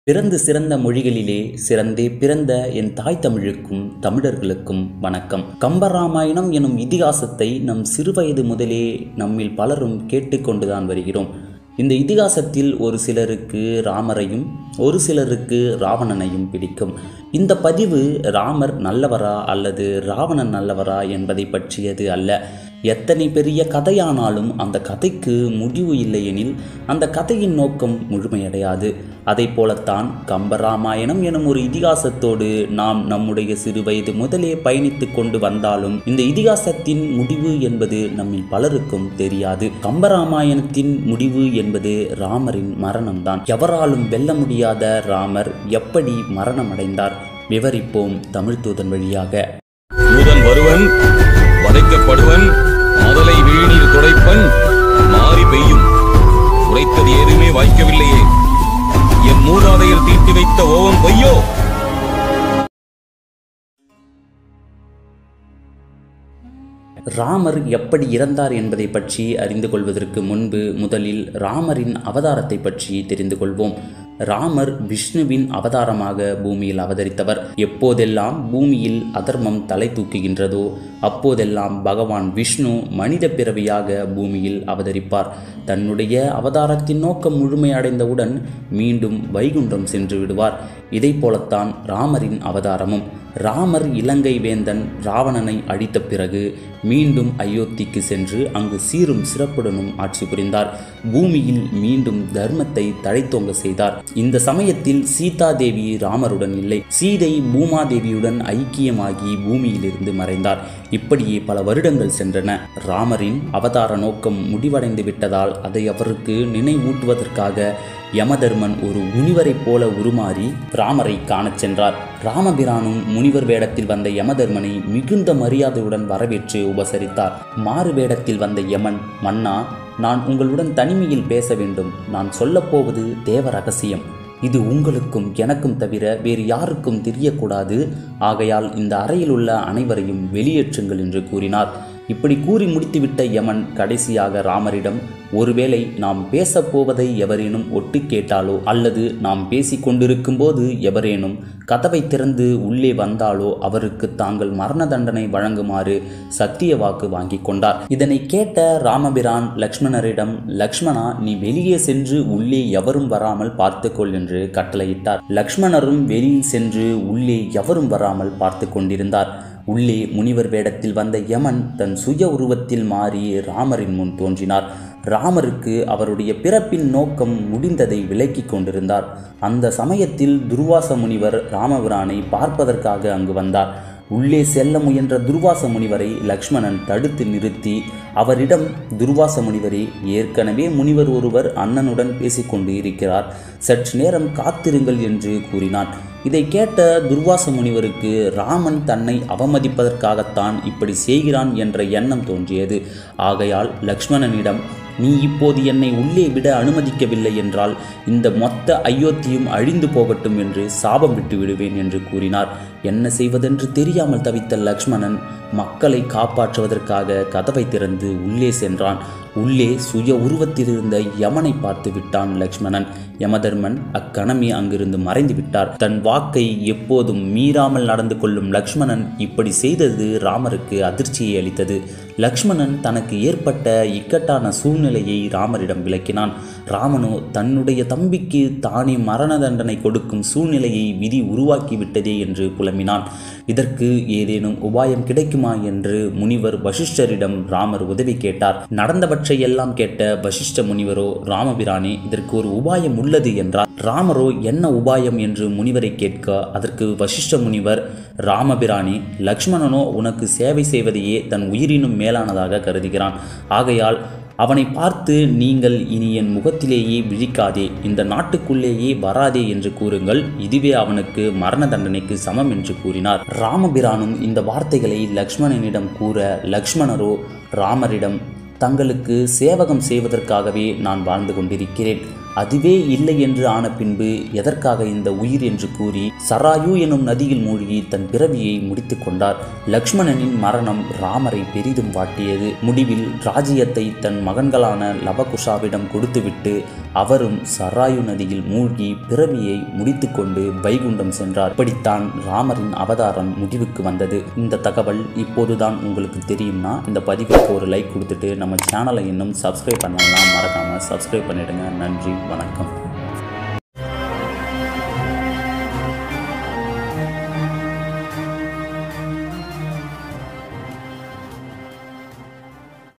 பிறந்து சிறந்த மொழிகளிலே சிறந்தே பிறந்த என் தாய் தமிழுக்கும் தமிழர்களுக்கும் வணக்கம் கம்பராமாயணம் எனும் இதிகாசத்தை நம் சிறுவயது முதலே நம்மில் பலரும் கேட்டுக்கொண்டுதான் வருகிறோம் இந்த இதிகாசத்தில் ஒரு சிலருக்கு ராமரையும் ஒரு சிலருக்கு ராவணனையும் பிடிக்கும் இந்த பதிவு ராமர் நல்லவரா அல்லது ராவணன் நல்லவரா என்பதை பற்றியது அல்ல எத்தனை பெரிய கதையானாலும் அந்த கதைக்கு முடிவு இல்லையெனில் அந்த கதையின் நோக்கம் முழுமையடையாது அதை போலத்தான் கம்பராமாயணம் எனும் ஒரு இதிகாசத்தோடு நாம் நம்முடைய சிறுவயது முதலே பயணித்து கொண்டு வந்தாலும் இந்த இதிகாசத்தின் முடிவு என்பது நம்மில் பலருக்கும் தெரியாது கம்பராமாயணத்தின் முடிவு என்பது ராமரின் மரணம்தான் எவராலும் வெல்ல முடியாத ராமர் எப்படி மரணமடைந்தார் விவரிப்போம் தமிழ் தூதன் வழியாக தூதன் வருவன் வதைக்கப்படுவன் முதலை விழிநீர் துடைப்பன் மாறி பெய்யும் உரைத்தது ஏதுமே வாய்க்கவில்லையே என் மூதாதையர் தீட்டி வைத்த ஓவம் பொய்யோ ராமர் எப்படி இறந்தார் என்பதை பற்றி அறிந்து கொள்வதற்கு முன்பு முதலில் ராமரின் அவதாரத்தை பற்றி தெரிந்து கொள்வோம் ராமர் விஷ்ணுவின் அவதாரமாக பூமியில் அவதரித்தவர் எப்போதெல்லாம் பூமியில் அதர்மம் தலை தூக்குகின்றதோ அப்போதெல்லாம் பகவான் விஷ்ணு மனித பிறவியாக பூமியில் அவதரிப்பார் தன்னுடைய அவதாரத்தின் நோக்கம் முழுமையடைந்தவுடன் மீண்டும் வைகுண்டம் சென்று விடுவார் இதை போலத்தான் ராமரின் அவதாரமும் ராமர் இலங்கை வேந்தன் ராவணனை அழித்த பிறகு மீண்டும் அயோத்திக்கு சென்று அங்கு சீரும் சிறப்புடனும் ஆட்சி புரிந்தார் பூமியில் மீண்டும் தர்மத்தை தழைத்தோங்க செய்தார் இந்த சமயத்தில் சீதா தேவி ராமருடன் இல்லை சீதை பூமாதேவியுடன் ஐக்கியமாகி பூமியிலிருந்து மறைந்தார் இப்படியே பல வருடங்கள் சென்றன ராமரின் அவதார நோக்கம் முடிவடைந்து விட்டதால் அதை அவருக்கு நினைவூட்டுவதற்காக யமதர்மன் ஒரு முனிவரைப் போல உருமாறி ராமரை காணச் சென்றார் ராமபிரானும் முனிவர் வேடத்தில் வந்த யமதர்மனை மிகுந்த மரியாதையுடன் வரவேற்று உபசரித்தார் மாறு வேடத்தில் வந்த யமன் மன்னா நான் உங்களுடன் தனிமையில் பேச வேண்டும் நான் சொல்லப்போவது தேவ ரகசியம் இது உங்களுக்கும் எனக்கும் தவிர வேறு யாருக்கும் தெரியக்கூடாது ஆகையால் இந்த அறையில் உள்ள அனைவரையும் வெளியேற்றுங்கள் என்று கூறினார் இப்படி கூறி முடித்துவிட்ட யமன் கடைசியாக ராமரிடம் ஒருவேளை நாம் பேசப் போவதை எவரேனும் ஒட்டு கேட்டாலோ அல்லது நாம் பேசிக் கொண்டிருக்கும் போது எவரேனும் கதவை திறந்து உள்ளே வந்தாலோ அவருக்கு தாங்கள் மரண தண்டனை வழங்குமாறு சத்திய வாக்கு வாங்கி கொண்டார் இதனை கேட்ட ராமபிரான் லக்ஷ்மணரிடம் லக்ஷ்மணா நீ வெளியே சென்று உள்ளே எவரும் வராமல் பார்த்துக்கொள் என்று கட்டளையிட்டார் லக்ஷ்மணரும் வெளியில் சென்று உள்ளே எவரும் வராமல் பார்த்து கொண்டிருந்தார் உள்ளே முனிவர் வேடத்தில் வந்த யமன் தன் சுய உருவத்தில் மாறி ராமரின் முன் தோன்றினார் ராமருக்கு அவருடைய பிறப்பின் நோக்கம் முடிந்ததை விலக்கிக் கொண்டிருந்தார் அந்த சமயத்தில் துர்வாச முனிவர் ராமபிரானை பார்ப்பதற்காக அங்கு வந்தார் உள்ளே செல்ல முயன்ற துர்வாச முனிவரை லக்ஷ்மணன் தடுத்து நிறுத்தி அவரிடம் துர்வாச முனிவரே ஏற்கனவே முனிவர் ஒருவர் அண்ணனுடன் பேசிக்கொண்டு இருக்கிறார் சற்று நேரம் காத்திருங்கள் என்று கூறினான் இதை கேட்ட துர்வாச முனிவருக்கு ராமன் தன்னை அவமதிப்பதற்காகத்தான் இப்படி செய்கிறான் என்ற எண்ணம் தோன்றியது ஆகையால் லக்ஷ்மணனிடம் நீ இப்போது என்னை உள்ளே விட அனுமதிக்கவில்லை என்றால் இந்த மொத்த அயோத்தியும் அழிந்து போகட்டும் என்று சாபம் விட்டு விடுவேன் என்று கூறினார் என்ன செய்வதென்று தெரியாமல் தவித்த லக்ஷ்மணன் மக்களை காப்பாற்றுவதற்காக கதவை திறந்து உள்ளே சென்றான் உள்ளே சுய உருவத்தில் இருந்த யமனை பார்த்து விட்டான் லக்ஷ்மணன் யமதர்மன் அக்கணமே அங்கிருந்து மறைந்து விட்டார் தன் வாக்கை எப்போதும் மீறாமல் நடந்து கொள்ளும் லக்ஷ்மணன் இப்படி செய்தது ராமருக்கு அதிர்ச்சியை அளித்தது லக்ஷ்மணன் தனக்கு ஏற்பட்ட இக்கட்டான சூழ்நிலையை ராமரிடம் விளக்கினான் ராமனோ தன்னுடைய தம்பிக்கு தானே மரண தண்டனை கொடுக்கும் சூழ்நிலையை விதி உருவாக்கிவிட்டதே என்று புலம்பினான் இதற்கு ஏதேனும் உபாயம் கிடைக்குமா என்று முனிவர் வசிஷ்டரிடம் ராமர் உதவி கேட்டார் நடந்தவற்றையெல்லாம் கேட்ட வசிஷ்ட முனிவரோ ராமபிரானே இதற்கு ஒரு உபாயம் உள்ளது என்றார் ராமரோ என்ன உபாயம் என்று முனிவரை கேட்க அதற்கு வசிஷ்ட முனிவர் ராமபிரானே லக்ஷ்மணனோ உனக்கு சேவை செய்வதையே தன் உயிரினும் மேலானதாக கருதுகிறான் ஆகையால் அவனை பார்த்து நீங்கள் இனி என் முகத்திலேயே விழிக்காதே இந்த நாட்டுக்குள்ளேயே வராதே என்று கூறுங்கள் இதுவே அவனுக்கு மரண தண்டனைக்கு சமம் என்று கூறினார் ராமபிரானும் இந்த வார்த்தைகளை லக்ஷ்மணனிடம் கூற லக்ஷ்மணரோ ராமரிடம் தங்களுக்கு சேவகம் செய்வதற்காகவே நான் வாழ்ந்து கொண்டிருக்கிறேன் அதுவே இல்லை என்று ஆன பின்பு எதற்காக இந்த உயிர் என்று கூறி சராயு எனும் நதியில் மூழ்கி தன் பிறவியை முடித்துக் கொண்டார் லக்ஷ்மணனின் மரணம் ராமரை பெரிதும் வாட்டியது முடிவில் ராஜ்யத்தை தன் மகன்களான லவகுஷாவிடம் கொடுத்துவிட்டு அவரும் சராயு நதியில் மூழ்கி பிறவியை முடித்துக்கொண்டு வைகுண்டம் சென்றார் இப்படித்தான் ராமரின் அவதாரம் முடிவுக்கு வந்தது இந்த தகவல் இப்போதுதான் உங்களுக்கு தெரியும்னா இந்த பதிவுக்கு ஒரு லைக் கொடுத்துட்டு நம்ம சேனலை இன்னும் சப்ஸ்கிரைப் பண்ணலாம் மறக்காம சப்ஸ்கிரைப் பண்ணிடுங்க நன்றி வணக்கம்